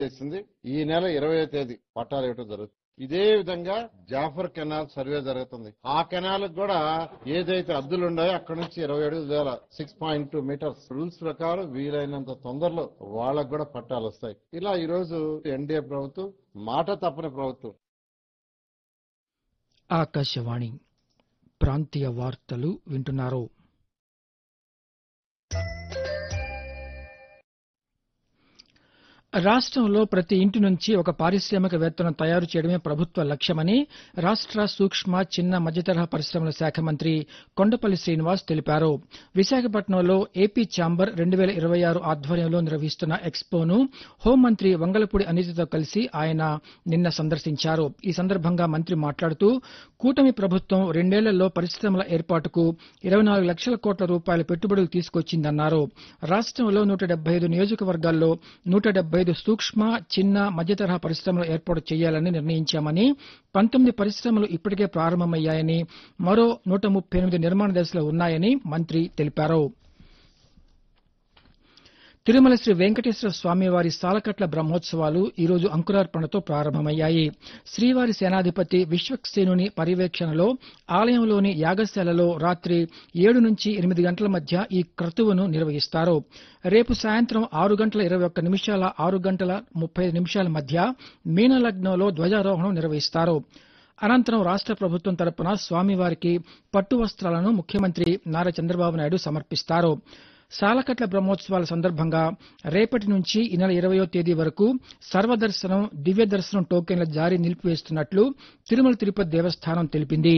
చేసింది ఈ నెల ఇరవై తేదీ పట్టాలు ఇవ్వడం జరుగుతుంది ఇదే విధంగా జాఫర్ కెనాల్ సర్వే జరుగుతుంది ఆ కెనాల్ కూడా ఏదైతే అద్దులు ఉన్నాయో అక్కడ నుంచి ఇరవై ఏడు వేల six point two meters rules ప్రకారం వీలైనంత తొందరలో వాళ్ళకు కూడా పట్టాలు వస్తాయి ఇలా ఈ రోజు ఎన్డీఏ ప్రభుత్వం మాట తప్పని ప్రభుత్వం ఆకాశవాణి ప్రాంతీయ వార్తలు వింటున్నారు రాష్ట్రంలో ప్రతి ఇంటి నుంచి ఒక పారిశ్రామికవేత్తను తయారు చేయడమే ప్రభుత్వ లక్ష్యమని రాష్ట్ర సూక్ష్మ చిన్న మధ్యతరహా పరిశ్రమల శాఖ మంత్రి కొండపల్లి శ్రీనివాస్ తెలిపారు విశాఖపట్నంలో ఏపీ ఛాంబర్ రెండు వేల ఇరవై ఆరు ఆధ్వర్యంలో నిర్వహిస్తున్న ఎక్స్పోను హోంమంత్రి వంగలపూడి అనితతో కలిసి ఆయన నిన్న సందర్శించారు ఈ సందర్భంగా మంత్రి మాట్లాడుతూ కూటమి ప్రభుత్వం రెండేళ్లలో పరిశ్రమల ఏర్పాటుకు ఇరవై నాలుగు లక్షల కోట్ల రూపాయల పెట్టుబడులు తీసుకొచ్చిందన్నారు రాష్ట్రంలో నూట డెబ్బై ఐదు నియోజకవర్గాల్లో నూట డెబ్బై ఐదు సూక్ష్మ చిన్న మధ్యతరహా పరిశ్రమలు ఏర్పాటు చేయాలని నిర్ణయించామని పంతొమ్మిది పరిశ్రమలు ఇప్పటికే ప్రారంభమయ్యాయని మరో నూట ముప్పై ఎనిమిది నిర్మాణ దశలో ఉన్నాయని మంత్రి తెలిపారు తిరుమల శ్రీ వెంకటేశ్వర స్వామివారి సాలకట్ల బ్రహ్మోత్సవాలు ఈరోజు అంకురార్పణతో ప్రారంభమయ్యాయి శ్రీవారి సేనాధిపతి విశ్వక్సేనుని పర్యవేక్షణలో ఆలయంలోని యాగశాలలో రాత్రి ఏడు నుంచి ఎనిమిది గంటల మధ్య ఈ క్రతువును నిర్వహిస్తారు రేపు సాయంత్రం ఆరు గంటల ఇరవై ఒక్క నిమిషాల ఆరు గంటల ముప్పై ఐదు నిమిషాల మధ్య మీనలగ్నంలో ధ్వజారోహణం నిర్వహిస్తారు అనంతరం రాష్ట ప్రభుత్వం తరపున స్వామివారికి పట్టు వస్త్రాలను ముఖ్యమంత్రి నారా చంద్రబాబు నాయుడు సమర్పిస్తారు సాలకట్ల బ్రహ్మోత్సవాల సందర్భంగా రేపటి నుంచి ఈ నెల ఇరవయో తేదీ వరకు సర్వదర్శనం దివ్య దర్శనం టోకెన్ల జారీ నిలిపివేస్తున్నట్లు తిరుమల తిరుపతి దేవస్థానం తెలిపింది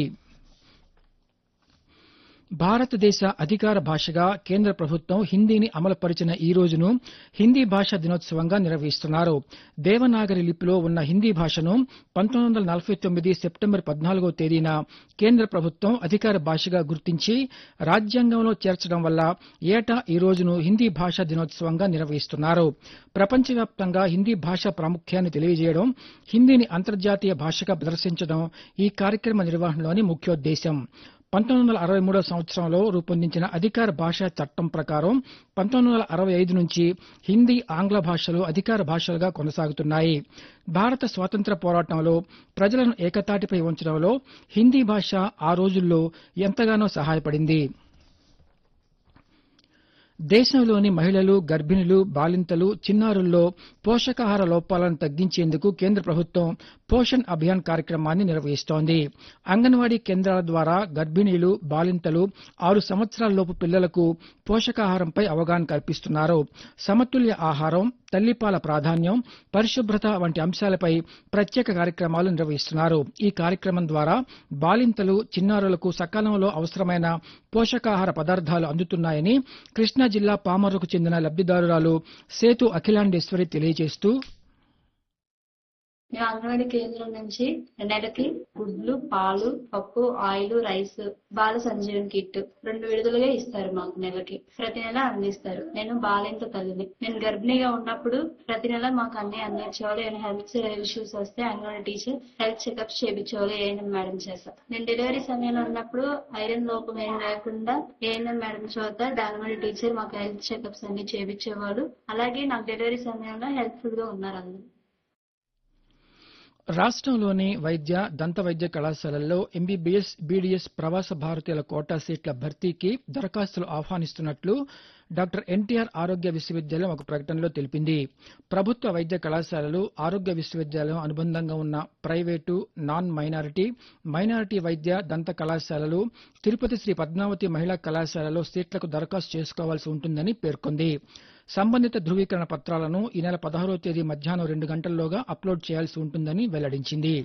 భారతదేశ అధికార భాషగా కేంద్ర ప్రభుత్వం హిందీని అమలుపరిచిన ఈ రోజును హిందీ భాషా దినోత్సవంగా నిర్వహిస్తున్నారు దేవనాగరి లిపిలో ఉన్న హిందీ భాషను పంతొమ్మిది వందల నలభై తొమ్మిది సెప్టెంబర్ పద్నాలుగో తేదీన కేంద్ర ప్రభుత్వం అధికార భాషగా గుర్తించి రాజ్యాంగంలో చేర్చడం వల్ల ఏటా ఈ రోజును హిందీ భాషా దినోత్సవంగా నిర్వహిస్తున్నారు ప్రపంచవ్యాప్తంగా హిందీ భాష ప్రాముఖ్యాన్ని తెలియజేయడం హిందీని అంతర్జాతీయ భాషగా ప్రదర్శించడం ఈ కార్యక్రమ నిర్వహణలోని ముఖ్యోద్దేశం పంతొమ్మిది వందల అరవై మూడో సంవత్సరంలో రూపొందించిన అధికార భాషా చట్టం ప్రకారం పంతొమ్మిది వందల అరవై ఐదు నుంచి హిందీ ఆంగ్ల భాషలు అధికార భాషలుగా కొనసాగుతున్నాయి భారత స్వాతంత్ర పోరాటంలో ప్రజలను ఏకతాటిపై ఉంచడంలో హిందీ భాష ఆ రోజుల్లో ఎంతగానో సహాయపడింది దేశంలోని మహిళలు గర్భిణులు బాలింతలు చిన్నారుల్లో పోషకాహార లోపాలను తగ్గించేందుకు కేంద్ర ప్రభుత్వం పోషణ్ అభియాన్ కార్యక్రమాన్ని నిర్వహిస్తోంది అంగన్వాడీ కేంద్రాల ద్వారా గర్భిణీలు బాలింతలు ఆరు సంవత్సరాలలోపు పిల్లలకు పోషకాహారంపై అవగాహన కల్పిస్తున్నారు సమతుల్య ఆహారం తల్లిపాల ప్రాధాన్యం పరిశుభ్రత వంటి అంశాలపై ప్రత్యేక కార్యక్రమాలు నిర్వహిస్తున్నారు ఈ కార్యక్రమం ద్వారా బాలింతలు చిన్నారులకు సకాలంలో అవసరమైన పోషకాహార పదార్థాలు అందుతున్నాయని కృష్ణా జిల్లా పామర్రుకు చెందిన లబ్దిదారురాలు సేతు అఖిలాండేశ్వరి తెలియజేస్తూ మేము అంగన్వాడీ కేంద్రం నుంచి నెలకి గుడ్లు పాలు పప్పు oil rice Bala Sanjeevan kit రెండు విడుదలుగా ఇస్తారు మాకు నెలకి ప్రతి నెల అందిస్తారు నేను బాలింత తల్లిని నేను గర్భిణిగా ఉన్నప్పుడు ప్రతి నెల మాకు అన్ని అందించేవాళ్ళు ఏమైనా హెల్త్ ఇష్యూస్ వస్తే అంగన్వాడీ టీచర్ హెల్త్ చెకప్స్ చేయించేవాళ్ళు ఏఎన్ఎం మేడం చేస్తా నేను డెలివరీ సమయంలో ఉన్నప్పుడు ఐరన్ లోపం ఏం లేకుండా ఏఎన్ఎం మేడం చోత అంగన్వాడీ టీచర్ మాకు హెల్త్ చెకప్స్ అన్ని చేయించేవాళ్ళు అలాగే నాకు డెలివరీ సమయంలో హెల్ప్ఫుల్ గా ఉన్నారు అందరూ రాష్ట్రంలోని వైద్య దంత వైద్య కళాశాలల్లో ఎంబీబీఎస్ బీడీఎస్ ప్రవాస భారతీయుల కోటా సీట్ల భర్తీకి దరఖాస్తులు ఆహ్వానిస్తున్నట్లు డాక్టర్ ఎన్టీఆర్ ఆరోగ్య విశ్వవిద్యాలయం ఒక ప్రకటనలో తెలిపింది ప్రభుత్వ వైద్య కళాశాలలు ఆరోగ్య విశ్వవిద్యాలయం అనుబంధంగా ఉన్న ప్రైవేటు నాన్ మైనారిటీ మైనారిటీ వైద్య దంత కళాశాలలు తిరుపతి శ్రీ పద్మావతి మహిళా కళాశాలలో సీట్లకు దరఖాస్తు చేసుకోవాల్సి ఉంటుందని పేర్కొంది సంబంధిత ధృవీకరణ పత్రాలను ఈ నెల పదహారో తేదీ మధ్యాహ్నం రెండు గంటల్లోగా అప్లోడ్ చేయాల్సి ఉంటుందని వెల్లడించింది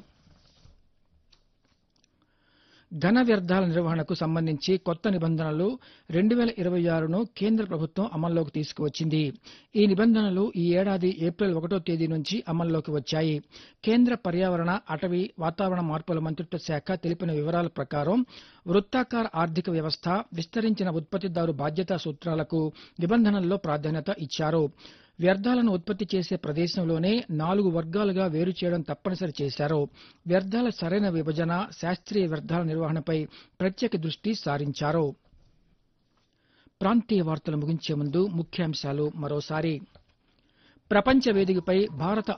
ఘన వ్యర్థాల నిర్వహణకు సంబంధించి కొత్త నిబంధనలు రెండు వేల ఇరవై ఆరును కేంద్ర ప్రభుత్వం అమల్లోకి తీసుకువచ్చింది ఈ నిబంధనలు ఈ ఏడాది ఏప్రిల్ ఒకటో తేదీ నుంచి అమల్లోకి వచ్చాయి కేంద్ర పర్యావరణ అటవీ వాతావరణ మార్పుల మంత్రిత్వ శాఖ తెలిపిన వివరాల ప్రకారం వృత్తాకార ఆర్థిక వ్యవస్థ విస్తరించిన ఉత్పత్తిదారు బాధ్యతా సూత్రాలకు నిబంధనల్లో ప్రాధాన్యత ఇచ్చారు వ్యర్థాలను ఉత్పత్తి చేసే ప్రదేశంలోనే నాలుగు వర్గాలుగా వేరు చేయడం తప్పనిసరి చేశారు వ్యర్థాల సరైన విభజన శాస్త్రీయ వ్యర్థాల నిర్వహణపై ప్రత్యేక దృష్టి సారించారు ప్రాంతీయ వార్తలు ముగించే ముందు ముఖ్యాంశాలు మరోసారి ప్రపంచ వేదికపై భారత